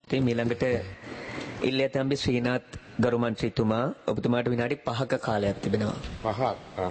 මීළඟට ඉල්ලතම්බි ශ්‍රීනාත් ගරුමන්ත්‍රීතුමා ඔබතුමාට විනාඩි පහක කාලයක් තිබෙනවා. பஹா ஆ.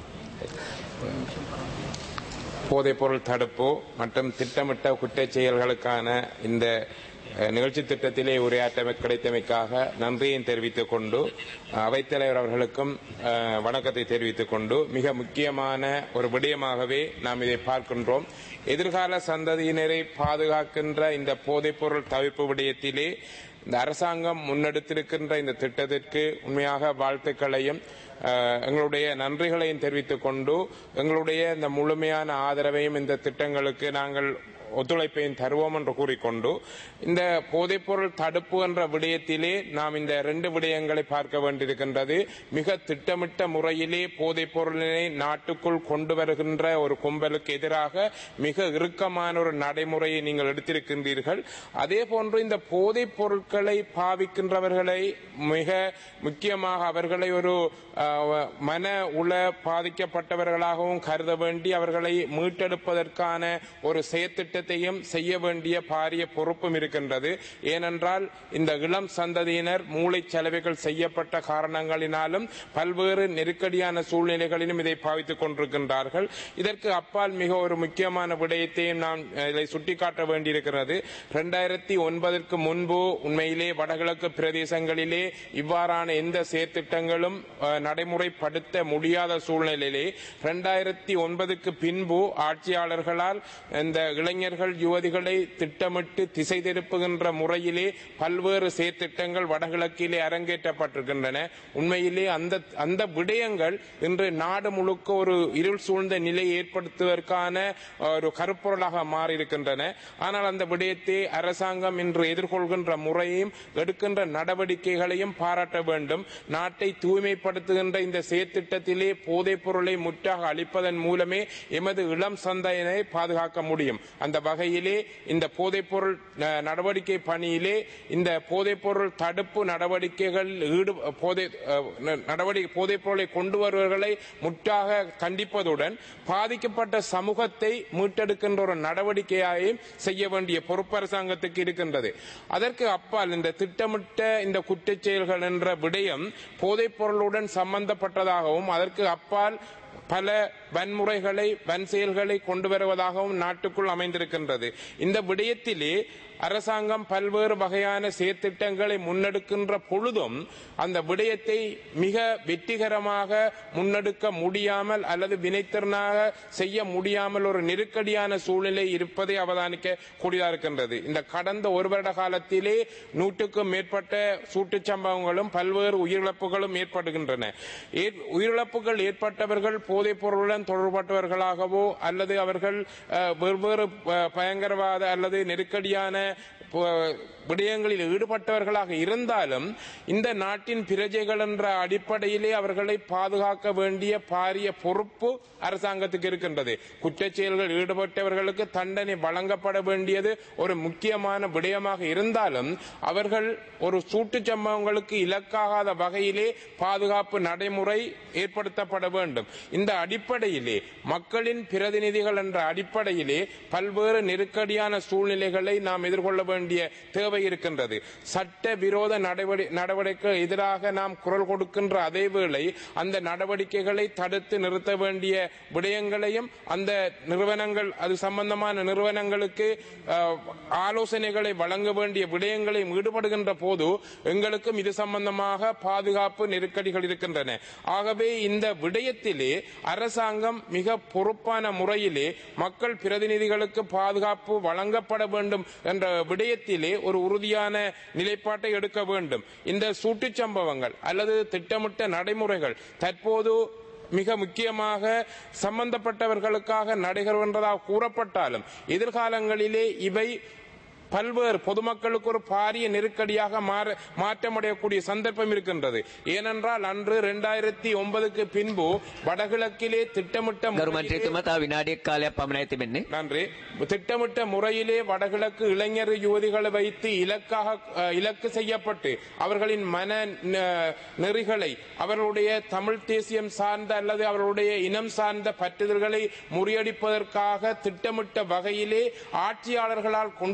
போதைப்பொருள் தடுப்பு மற்றும் திட்டமிட்ட குற்றச் செயல்களுக்கான இந்த அஹ், நிகழ்ச்சி திட்டத்திலே உரையாற்ற கிடைத்தமைக்காக நன்றியை தெரிவித்துக் கொண்டு அஹ், அவைத்தலைவர் அவர்களுக்கும் அஹ், வணக்கத்தை தெரிவித்துக் கொண்டு மிக முக்கியமான ஒரு விடயமாகவே நாம் இதை பார்க்கின்றோம் எதிர்கால சந்ததியினரை பாதுகாக்கின்ற இந்த போதைப்பொருள் தவிர்ப்பு விடயத்திலே இந்த அரசாங்கம் முன்னெடுத்திருக்கின்ற இந்த திட்டத்திற்கு உண்மையாக வாழ்த்துக்களையும் அஹ், எங்களுடைய நன்றிகளையும் தெரிவித்துக் கொண்டு எங்களுடைய இந்த முழுமையான ஆதரவையும் இந்த திட்டங்களுக்கு நாங்கள் ஒத்துழைப்பையும் தருவோம் என்று கூறிக்கொண்டு இந்த போதைப்பொருள் தடுப்பு என்ற விடயத்திலே நாம் இந்த ரெண்டு விடயங்களை பார்க்க வேண்டியிருக்கின்றது மிக திட்டமிட்ட முறையிலே போதைப் பொருளினை நாட்டுக்குள் கொண்டு வருகின்ற ஒரு கும்பலுக்கு எதிராக மிக இறுக்கமான ஒரு நடைமுறையை நீங்கள் எடுத்திருக்கின்றீர்கள் அதே போன்று இந்த போதைப் பொருட்களை பாவிக்கின்றவர்களை மிக முக்கியமாக அவர்களை ஒரு அஹ், மன உள பாதிக்கப்பட்டவர்களாகவும் கருத வேண்டி அவர்களை மீட்டெடுப்பதற்கான ஒரு செயற்திட்டத்தையும் செய்ய வேண்டிய பாரிய பொறுப்பும் இருக்கின்றது ஏனென்றால் இந்த இளம் சந்ததியினர் மூளை செலவுகள் செய்யப்பட்ட காரணங்களினாலும் பல்வேறு நெருக்கடியான சூழ்நிலைகளிலும் இதை பாவித்துக் கொண்டிருக்கின்றார்கள் இதற்கு அப்பால் மிக ஒரு முக்கியமான விடயத்தையும் நாம் அஹ், இதை சுட்டிக்காட்ட வேண்டியிருக்கிறது இரண்டாயிரத்தி ஒன்பதற்கு முன்பு உண்மையிலே வடகிழக்கு பிரதேசங்களிலே இவ்வாறான எந்த செயற்திட்டங்களும் அஹ், நடைமுறைப்படுத்த முடியாத சூழ்நிலையிலே இரண்டாயிரத்தி ஒன்பதுக்கு பின்பு ஆட்சியாளர்களால் இந்த இளைஞர்கள் யுவதிகளை திட்டமிட்டு திசை திருப்புகின்ற முறையிலே பல்வேறு செயற்திட்டங்கள் வடகிழக்கிலே அரங்கேற்றப்பட்டிருக்கின்றன உண்மையிலே அந்த அந்த விடயங்கள் இன்று நாடு முழுக்க ஒரு இருள் சூழ்ந்த நிலையை ஏற்படுத்துவதற்கான ஒரு கருப்பொருளாக மாறியிருக்கின்றன ஆனால் அந்த விடயத்தை அரசாங்கம் இன்று எதிர்கொள்கின்ற முறையையும் எடுக்கின்ற நடவடிக்கைகளையும் பாராட்ட வேண்டும் நாட்டை தூய்மைப்படுத்துகின்ற இந்த செயற்திட்டத்திலே போதைப் பொருளை முற்றாக அளிப்பதன் மூலமே எமது இளம் சந்தையினை பாதுகாக்க முடியும் அந்த வகையிலே இந்த போதைப் பொருள் அஹ், நடவடிக்கை பணியிலே இந்த போதைப் பொருள் தடுப்பு நடவடிக்கைகள் ஈடு போதை அஹ், ந- நடவடிக்கை போதைப் பொருளை கொண்டு வருவர்களை முற்றாக கண்டிப்பதுடன் பாதிக்கப்பட்ட சமூகத்தை மீட்டெடுக்கின்ற ஒரு நடவடிக்கையாயும் செய்ய வேண்டிய பொறுப்பு அரசாங்கத்துக்கு இருக்கின்றது அதற்கு அப்பால் இந்த திட்டமிட்ட இந்த குற்றச் செயல்கள் என்ற விடயம் போதைப் பொருளுடன் சம்பந்தப்பட்டதாகவும் அதற்கு அப்பால் பல வன்முறைகளை வன் செயல்களை கொண்டு வருவதாகவும் நாட்டுக்குள் அமைந்திருக்கின்றது இந்த விடயத்திலே அரசாங்கம் பல்வேறு வகையான செயற்திட்டங்களை முன்னெடுக்கின்ற பொழுதும் அந்த விடயத்தை மிக வெற்றிகரமாக முன்னெடுக்க முடியாமல் அல்லது வினைத்திறனாக செய்ய முடியாமல் ஒரு நெருக்கடியான சூழ்நிலை இருப்பதை அவதானிக்க கூடியதாக இருக்கின்றது இந்த கடந்த ஒரு வருட காலத்திலே நூற்றுக்கும் மேற்பட்ட சூட்டுச் சம்பவங்களும் பல்வேறு உயிரிழப்புகளும் ஏற்படுகின்றன ஏற்- உயிரிழப்புகள் ஏற்பட்டவர்கள் போதைப் பொருளுடன் தொடர்பட்டவர்களாகவோ அல்லது அவர்கள் அஹ், வெவ்வேறு அஹ், பயங்கரவாத அல்லது நெருக்கடியான ப- விடயங்களில் ஈடுபட்டவர்களாக இருந்தாலும் இந்த நாட்டின் பிரஜைகள் என்ற அடிப்படையிலே அவர்களை பாதுகாக்க வேண்டிய பாரிய பொறுப்பு அரசாங்கத்துக்கு இருக்கின்றது குற்றச் செயல்கள் ஈடுபட்டவர்களுக்கு தண்டனை வழங்கப்பட வேண்டியது ஒரு முக்கியமான விடயமாக இருந்தாலும் அவர்கள் ஒரு சூட்டுச் சம்பவங்களுக்கு இலக்காகாத வகையிலே பாதுகாப்பு நடைமுறை ஏற்படுத்தப்பட வேண்டும் இந்த அடிப்படையிலே மக்களின் பிரதிநிதிகள் என்ற அடிப்படையிலே பல்வேறு நெருக்கடியான சூழ்நிலைகளை நாம் எதிர்கொள்ள வேண்டிய தேவை இருக்கின்றது சட்ட விரோத நடவடி- நடவடிக்கை எதிராக நாம் குரல் கொடுக்கின்ற அதே வேளை அந்த நடவடிக்கைகளை தடுத்து நிறுத்த வேண்டிய விடயங்களையும் அந்த நிறுவனங்கள் அது சம்பந்தமான நிறுவனங்களுக்கு அஹ், ஆலோசனைகளை வழங்க வேண்டிய விடயங்களையும் ஈடுபடுகின்ற போது எங்களுக்கும் இது சம்பந்தமாக பாதுகாப்பு நெருக்கடிகள் இருக்கின்றன ஆகவே இந்த விடயத்திலே அரசாங்கம் மிக பொறுப்பான முறையிலே மக்கள் பிரதிநிதிகளுக்கு பாதுகாப்பு வழங்கப்பட வேண்டும் என்ற விடயத்திலே ஒரு உறுதியான நிலைப்பாட்டை எடுக்க வேண்டும் இந்த சூட்டுச் சம்பவங்கள் அல்லது திட்டமிட்ட நடைமுறைகள் தற்போது மிக முக்கியமாக சம்பந்தப்பட்டவர்களுக்காக நடைபெறுகின்றதாக கூறப்பட்டாலும் எதிர்காலங்களிலே இவை பல்வேறு பொதுமக்களுக்கு ஒரு பாரிய நெருக்கடியாக மாற மாற்றமடையக்கூடிய சந்தர்ப்பம் இருக்கின்றது ஏனென்றால் அன்று இரண்டாயிரத்தி ஒன்பதுக்கு பின்பு வடகிழக்கிலே திட்டமிட்ட ගරු முறையிலே- මන්ත්‍රීතුමා තව විනාඩියක් කාලයක් පමණයි තිබෙන්නේ. நன்றி திட்டமிட்ட முறையிலே வடகிழக்கு இளைஞர் யுவதிகளை வைத்து இலக்காக அஹ், இலக்கு செய்யப்பட்டு அவர்களின் மன ந- நெறிகளை அவர்களுடைய தமிழ் தேசியம் சார்ந்த அல்லது அவர்களுடைய இனம் சார்ந்த பற்றுதல்களை முறியடிப்பதற்காக திட்டமிட்ட வகையிலே ஆட்சியாளர்களால் கொண்டு செல்லப்பட்ட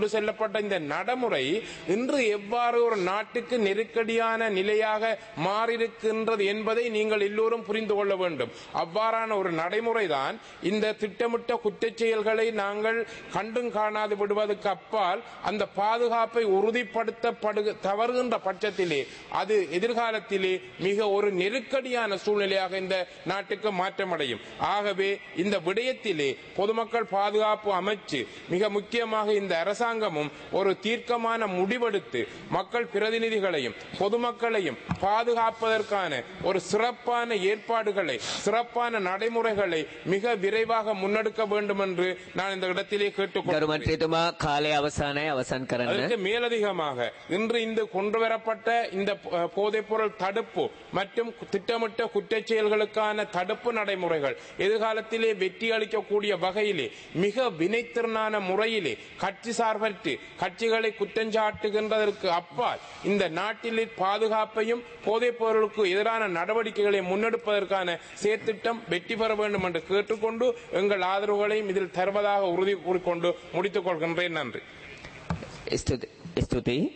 வரப்பட்ட இந்த நடைமுறை இன்று எவ்வாறு ஒரு நாட்டுக்கு நெருக்கடியான நிலையாக மாறியிருக்கின்றது என்பதை நீங்கள் எல்லோரும் புரிந்து கொள்ள வேண்டும் அவ்வாறான ஒரு நடைமுறைதான் இந்த திட்டமிட்ட குற்றச் செயல்களை நாங்கள் கண்டும் காணாது விடுவதற்கு அப்பால் அந்த பாதுகாப்பை உறுதிப்படுத்தப்படு தவறுகின்ற பட்சத்திலே அது எதிர்காலத்திலே மிக ஒரு நெருக்கடியான சூழ்நிலையாக இந்த நாட்டுக்கு மாற்றமடையும் ஆகவே இந்த விடயத்திலே பொதுமக்கள் பாதுகாப்பு அமைச்சு மிக முக்கியமாக இந்த அரசாங்கமும் ஒரு தீர்க்கமான முடிவெடுத்து மக்கள் பிரதிநிதிகளையும் பொதுமக்களையும் பாதுகாப்பதற்கான ஒரு சிறப்பான ஏற்பாடுகளை சிறப்பான நடைமுறைகளை மிக விரைவாக முன்னெடுக்க வேண்டும் என்று நான் இந்த இடத்திலே கேட்டுக்கொள்கிறேன் ගරු මන්ත්‍රීතුමා කාලය අවසානයේ අවසන් කරන්න. அதற்கு மேலதிகமாக இன்று இந்த கொண்டு வரப்பட்ட இந்த அஹ், போதைப்பொருள் தடுப்பு மற்றும் திட்டமிட்ட குற்றச் செயல்களுக்கான தடுப்பு நடைமுறைகள் எதிர்காலத்திலே வெற்றி அளிக்கக்கூடிய வகையிலே மிக வினைத்திறனான முறையிலே கட்சி சார்பற்று கட்சிகளை குற்றஞ்சாட்டுகின்றதற்கு அப்பால் இந்த நாட்டிலே பாதுகாப்பையும் போதைப் பொருளுக்கு எதிரான நடவடிக்கைகளை முன்னெடுப்பதற்கான செயற்திட்டம் வெற்றி பெற வேண்டும் என்று கேட்டுக்கொண்டு எங்கள் ஆதரவுகளையும் இதில் தருவதாக உறுதி கூறிக்கொண்டு முடித்துக் கொள்கின்றேன் நன்றி ස්තුති- ස්තුතියි.